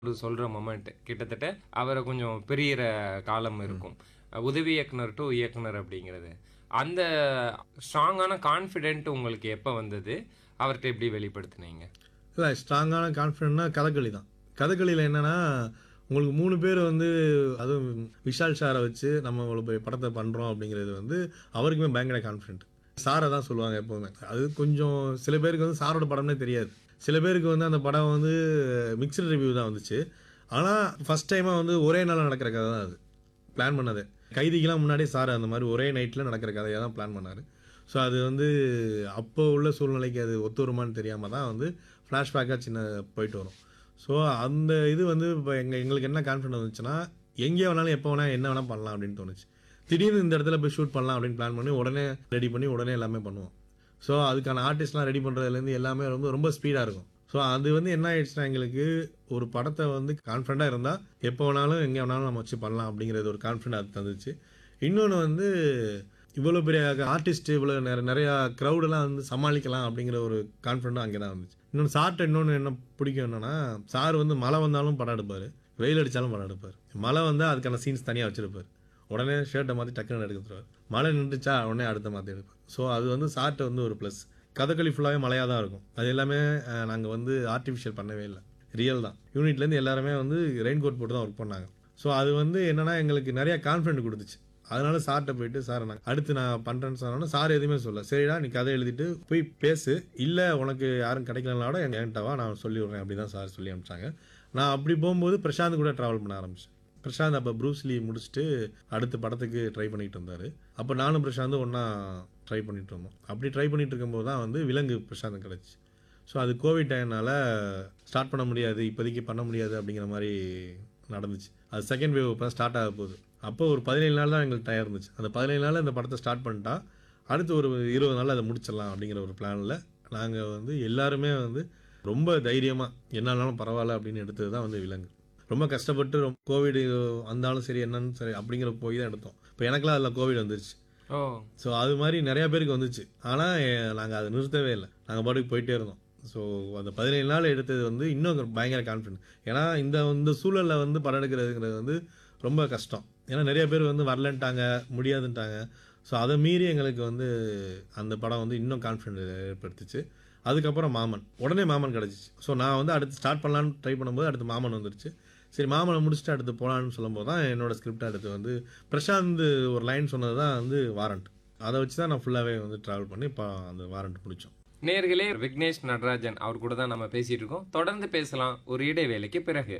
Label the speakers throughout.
Speaker 1: ஒரு சொல்ற மொமெண்ட் கிட்டத்தட்ட அவரை கொஞ்சம் பெரியற காலம் இருக்கும் உதவி இயக்குனர் டு இயக்குனர் அப்படிங்கிறது அந்த ஸ்ட்ராங்கான கான்ஃபிடென்ட் உங்களுக்கு எப்போ வந்தது அவர்கிட்ட எப்படி வெளிப்படுத்துனீங்க
Speaker 2: இல்லை ஸ்ட்ராங்கான கான்ஃபிடென்ட்னா கதகளி தான் கதகளியில் என்னன்னா உங்களுக்கு மூணு பேர் வந்து அதுவும் விஷால் சாரை வச்சு நம்ம இவ்வளோ பெரிய படத்தை பண்ணுறோம் அப்படிங்கிறது வந்து அவருக்குமே பயங்கர கான்ஃபிடென்ட் சாரை தான் சொல்லுவாங்க எப்போவுமே அது கொஞ்சம் சில பேருக்கு வந்து சாரோட படம்னே தெரியாது சில பேருக்கு வந்து அந்த படம் வந்து மிக்சட் ரிவ்யூ தான் வந்துச்சு ஆனால் ஃபஸ்ட் டைமாக வந்து ஒரே நாளில் நடக்கிற கதை தான் அது பிளான் பண்ணது கைதிக்கெல்லாம் முன்னாடியே சார் அந்த மாதிரி ஒரே நைட்டில் நடக்கிற கதையாக தான் பிளான் பண்ணார் ஸோ அது வந்து அப்போ உள்ள சூழ்நிலைக்கு அது ஒத்து வருமான்னு தெரியாமல் தான் வந்து ஃப்ளாஷ்பேக்காக சின்ன போயிட்டு வரும் ஸோ அந்த இது வந்து இப்போ எங்கள் எங்களுக்கு என்ன கான்ஃபிடன்ட் வந்துச்சுன்னா எங்கே வேணாலும் எப்போ வேணால் என்ன வேணால் பண்ணலாம் அப்படின்னு தோணுச்சு திடீர்னு இந்த இடத்துல போய் ஷூட் பண்ணலாம் அப்படின்னு பிளான் பண்ணி உடனே ரெடி பண்ணி உடனே எல்லாமே பண்ணுவோம் ஸோ அதுக்கான ஆர்டிஸ்ட்லாம் ரெடி பண்ணுறதுலேருந்து எல்லாமே ரொம்ப ரொம்ப ஸ்பீடாக இருக்கும் ஸோ அது வந்து என்ன ஆயிடுச்சுன்னா எங்களுக்கு ஒரு படத்தை வந்து கான்ஃபிடண்ட்டாக இருந்தால் எப்போ வேணாலும் எங்கே வேணாலும் நம்ம வச்சு பண்ணலாம் அப்படிங்கிறது ஒரு கான்ஃபிடண்ட் அது தந்துச்சு இன்னொன்று வந்து இவ்வளோ பெரிய ஆர்டிஸ்ட் இவ்வளோ நிறைய நிறையா க்ரௌடெல்லாம் வந்து சமாளிக்கலாம் அப்படிங்கிற ஒரு கான்ஃபிடண்ட்டும் அங்கே தான் வந்துச்சு இன்னொன்று சார்ட்ட இன்னொன்று என்ன பிடிக்கும் என்னன்னா சார் வந்து மழை வந்தாலும் படம் எடுப்பார் வெயில் அடித்தாலும் படம் எடுப்பார் மழை வந்தால் அதுக்கான சீன்ஸ் தனியாக வச்சுருப்பார் உடனே ஷர்ட்டை மாற்றி டக்குன்னு எடுத்துருவார் மழை நின்றுச்சா உடனே அடுத்த மாற்றி எடுப்பார் ஸோ அது வந்து சார்ட்ட வந்து ஒரு ப்ளஸ் கதகளி ஃபுல்லாகவே மழையாக தான் இருக்கும் அது எல்லாமே நாங்கள் வந்து ஆர்டிஃபிஷியல் பண்ணவே இல்லை ரியல் தான் யூனிட்லேருந்து எல்லாருமே வந்து ரெயின் கோட் போட்டு தான் ஒர்க் பண்ணாங்க ஸோ அது வந்து என்னன்னா எங்களுக்கு நிறைய கான்ஃபிடென்ட் கொடுத்துச்சு அதனால சார்கிட்ட போயிட்டு சார் நான் அடுத்து நான் பண்ணுறேன்னு சொன்னோன்னா சார் எதுவுமே சொல்ல சரிடா நீ கதை எழுதிட்டு போய் பேசு இல்லை உனக்கு யாரும் கிடைக்கலனாட என்கிட்ட வா நான் சொல்லி விட்றேன் அப்படி தான் சார் சொல்லி அனுப்பிச்சாங்க நான் அப்படி போகும்போது பிரசாந்த் கூட ட்ராவல் பண்ண ஆரம்பிச்சேன் பிரசாந்த் அப்போ ப்ரூஸ்லி முடிச்சுட்டு அடுத்த படத்துக்கு ட்ரை பண்ணிட்டு இருந்தார் அப்போ நானும் பிரசாந்தும் ஒன்றா ட்ரை பண்ணிட்டு இருந்தோம் அப்படி ட்ரை பண்ணிட்டு இருக்கும்போது தான் வந்து விலங்கு பிரசாந்த் கிடச்சி ஸோ அது கோவிட் டைம்னால ஸ்டார்ட் பண்ண முடியாது இப்போதைக்கு பண்ண முடியாது அப்படிங்கிற மாதிரி நடந்துச்சு அது செகண்ட் வேவ் இப்போ ஸ்டார்ட் ஆக போகுது அப்போ ஒரு பதினேழு நாள் தான் எங்களுக்கு டயம் இருந்துச்சு அந்த பதினேழு நாள் இந்த படத்தை ஸ்டார்ட் பண்ணிட்டா அடுத்து ஒரு இருபது நாள் அதை முடிச்சிடலாம் அப்படிங்கிற ஒரு பிளானில் நாங்கள் வந்து எல்லாருமே வந்து ரொம்ப தைரியமாக என்னாலும் பரவாயில்ல அப்படின்னு எடுத்தது தான் வந்து விலங்கு ரொம்ப கஷ்டப்பட்டு ரொம்ப கோவிட் வந்தாலும் சரி என்னன்னு சரி அப்படிங்கிற போய் தான் எடுத்தோம் இப்போ எனக்குலாம் அதில் கோவிட் வந்துருச்சு
Speaker 1: ஓ
Speaker 2: ஸோ அது மாதிரி நிறைய பேருக்கு வந்துச்சு ஆனால் நாங்கள் அதை நிறுத்தவே இல்லை நாங்கள் பாட்டுக்கு போயிட்டே இருந்தோம் ஸோ அந்த பதினேழு நாள் எடுத்தது வந்து இன்னும் பயங்கர கான்ஃபிடன்ட் ஏன்னா இந்த இந்த சூழலில் வந்து படம் எடுக்கிறதுங்கிறது வந்து ரொம்ப கஷ்டம் ஏன்னா நிறைய பேர் வந்து வரலன்ட்டாங்க முடியாதுன்ட்டாங்க ஸோ அதை மீறி எங்களுக்கு வந்து அந்த படம் வந்து இன்னும் கான்ஃபிடென்ட் ஏற்படுத்துச்சு அதுக்கப்புறம் மாமன் உடனே மாமன் கிடச்சிச்சு ஸோ நான் வந்து அடுத்து ஸ்டார்ட் பண்ணலான்னு ட்ரை பண்ணும்போது அடுத்து மாமன் வந்துருச்சு சரி மாமனை முடிச்சுட்டு அடுத்து போகலான்னு சொல்லும்போது தான் என்னோட ஸ்கிரிப்ட் அடுத்து வந்து பிரசாந்த் ஒரு லைன் சொன்னது தான் வந்து வாரண்ட் அதை வச்சு தான் நான் ஃபுல்லாகவே வந்து ட்ராவல் பண்ணி இப்போ அந்த வாரண்ட் முடித்தோம்
Speaker 1: நேர்களே விக்னேஷ் நடராஜன் அவர் கூட தான் நம்ம பேசிட்டு இருக்கோம் தொடர்ந்து பேசலாம் ஒரு இடைவேளைக்கு பிறகு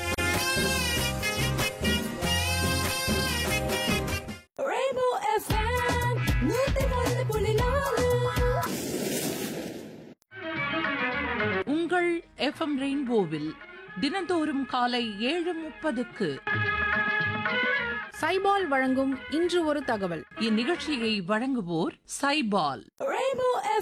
Speaker 3: Rainbow FM, நூத்தி ஒன்று புள்ளி நாலு.
Speaker 4: உங்கள் எஃப்எம் ரெயின்போவில் தினந்தோறும் காலை ஏழு முப்பதுக்கு
Speaker 5: சைபால் வழங்கும் இன்று ஒரு தகவல்
Speaker 4: இந்நிகழ்ச்சியை வழங்குவோர் சைபால்
Speaker 3: Rainbow